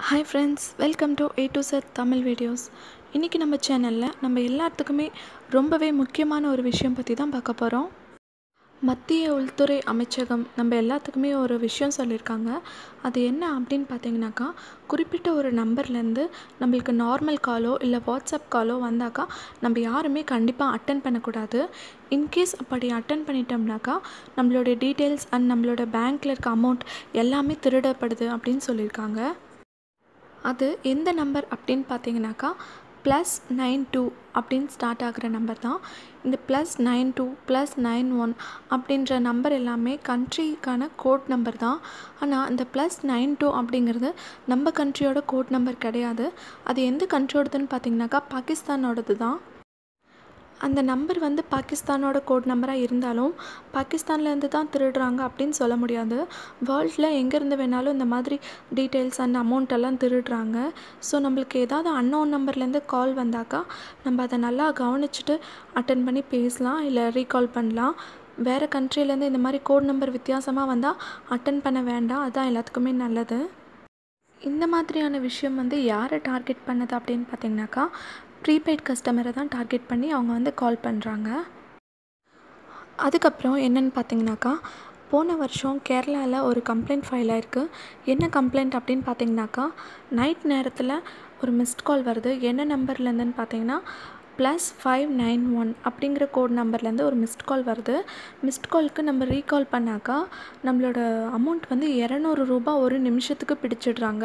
hi friends welcome to A to Z Tamil videos இன்றைக்கி நம்ம சேனலில் நம்ம எல்லாத்துக்குமே ரொம்பவே முக்கியமான ஒரு விஷயம் பற்றி தான் பார்க்க போகிறோம் மத்திய உள்துறை அமைச்சகம் நம்ம எல்லாத்துக்குமே ஒரு விஷயம் சொல்லியிருக்காங்க அது என்ன அப்படின்னு பார்த்தீங்கன்னாக்கா குறிப்பிட்ட ஒரு நம்பர்லேருந்து நம்மளுக்கு நார்மல் காலோ இல்லை வாட்ஸ்அப் காலோ வந்தாக்கா நம்ம யாருமே கண்டிப்பாக அட்டன் பண்ணக்கூடாது இன்கேஸ் அப்படி அட்டன் பண்ணிட்டோம்னாக்கா நம்மளோட டீட்டெயில்ஸ் அண்ட் நம்மளோட பேங்க்கில் இருக்க அமௌண்ட் எல்லாமே திருடப்படுது அப்படின்னு சொல்லியிருக்காங்க அது எந்த நம்பர் அப்படின்னு பார்த்தீங்கன்னாக்கா ப்ளஸ் நைன் டூ அப்படின்னு ஸ்டார்ட் ஆகிற நம்பர் தான் இந்த plus nine two plus nine one அப்படின்ற நம்பர் எல்லாமே கண்ட்ரிக்கான கோட் நம்பர் தான் ஆனால் இந்த ப்ளஸ் நைன் டூ அப்படிங்கிறது நம்ம கண்ட்ரியோட கோட் நம்பர் கிடையாது அது எந்த கண்ட்ரியோடதுன்னு பார்த்தீங்கன்னாக்கா பாகிஸ்தானோடது தான் அந்த நம்பர் வந்து பாகிஸ்தானோட கோட் நம்பராக இருந்தாலும் பாகிஸ்தான்லேருந்து தான் திருடுறாங்க அப்படின்னு சொல்ல முடியாது வேர்ல்டில் எங்கேருந்து வேணாலும் இந்த மாதிரி டீட்டெயில்ஸ் அண்ட் அமௌண்ட் எல்லாம் திருடுறாங்க ஸோ நம்மளுக்கு ஏதாவது அன்னோன் நம்பர்லேருந்து கால் வந்தாக்கா நம்ம அதை நல்லா கவனிச்சுட்டு அட்டன் பண்ணி பேசலாம் இல்லை ரீகால் பண்ணலாம் வேறு கண்ட்ரிலேருந்து இந்த மாதிரி கோட் நம்பர் வித்தியாசமாக வந்தால் அட்டன் பண்ண வேண்டாம் அதுதான் எல்லாத்துக்குமே நல்லது இந்த மாதிரியான விஷயம் வந்து யாரை டார்கெட் பண்ணுது அப்படின்னு பார்த்தீங்கன்னாக்கா ப்ரீபெய்ட் கஸ்டமரை தான் டார்கெட் பண்ணி அவங்க வந்து கால் பண்ணுறாங்க அதுக்கப்புறம் என்னென்னு பார்த்தீங்கன்னாக்கா போன வருஷம் கேரளாவில் ஒரு கம்ப்ளைண்ட் ஃபைல் ஆயிருக்கு என்ன கம்ப்ளைண்ட் அப்படின்னு பார்த்தீங்கன்னாக்கா நைட் நேரத்தில் ஒரு மிஸ்ட் கால் வருது என்ன நம்பர்லேருந்துன்னு பார்த்தீங்கன்னா ப்ளஸ் ஃபைவ் நைன் ஒன் அப்படிங்கிற கோட் நம்பர்லேருந்து ஒரு மிஸ்ட் கால் வருது மிஸ்ட் கால்க்கு நம்ம ரீகால் பண்ணாக்கா நம்மளோட அமௌண்ட் வந்து இரநூறு ரூபா ஒரு நிமிஷத்துக்கு பிடிச்சிடுறாங்க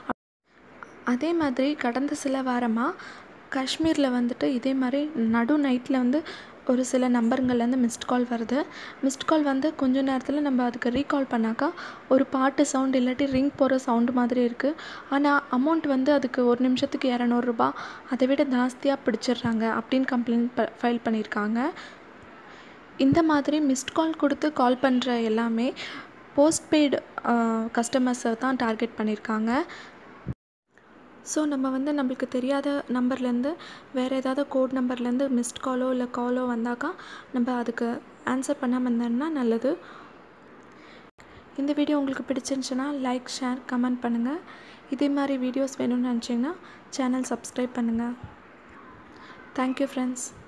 அதே மாதிரி கடந்த சில வாரமாக காஷ்மீரில் வந்துட்டு இதே மாதிரி நடு நைட்டில் வந்து ஒரு சில நம்பருங்கள்லேருந்து மிஸ்ட் கால் வருது மிஸ்ட் கால் வந்து கொஞ்ச நேரத்தில் நம்ம அதுக்கு ரீகால் பண்ணாக்கா ஒரு பாட்டு சவுண்ட் இல்லாட்டி ரிங் போகிற சவுண்டு மாதிரி இருக்குது ஆனால் அமௌண்ட் வந்து அதுக்கு ஒரு நிமிஷத்துக்கு இரநூறுபா அதை விட ஜாஸ்தியாக பிடிச்சிடுறாங்க அப்படின்னு கம்ப்ளைண்ட் ப ஃபைல் பண்ணியிருக்காங்க இந்த மாதிரி மிஸ்ட் கால் கொடுத்து கால் பண்ணுற எல்லாமே போஸ்ட்பெய்டு கஸ்டமர்ஸை தான் டார்கெட் பண்ணியிருக்காங்க ஸோ நம்ம வந்து நம்மளுக்கு தெரியாத நம்பர்லேருந்து வேறு ஏதாவது கோட் நம்பர்லேருந்து மிஸ்ட் காலோ இல்லை காலோ வந்தாக்கா நம்ம அதுக்கு ஆன்சர் பண்ணாமல் இருந்தோம்னா நல்லது இந்த வீடியோ உங்களுக்கு பிடிச்சிருந்துச்சுன்னா லைக் ஷேர் கமெண்ட் பண்ணுங்கள் இதே மாதிரி வீடியோஸ் வேணும்னு நினச்சிங்கன்னா சேனல் சப்ஸ்கிரைப் பண்ணுங்கள் தேங்க்யூ ஃப்ரெண்ட்ஸ்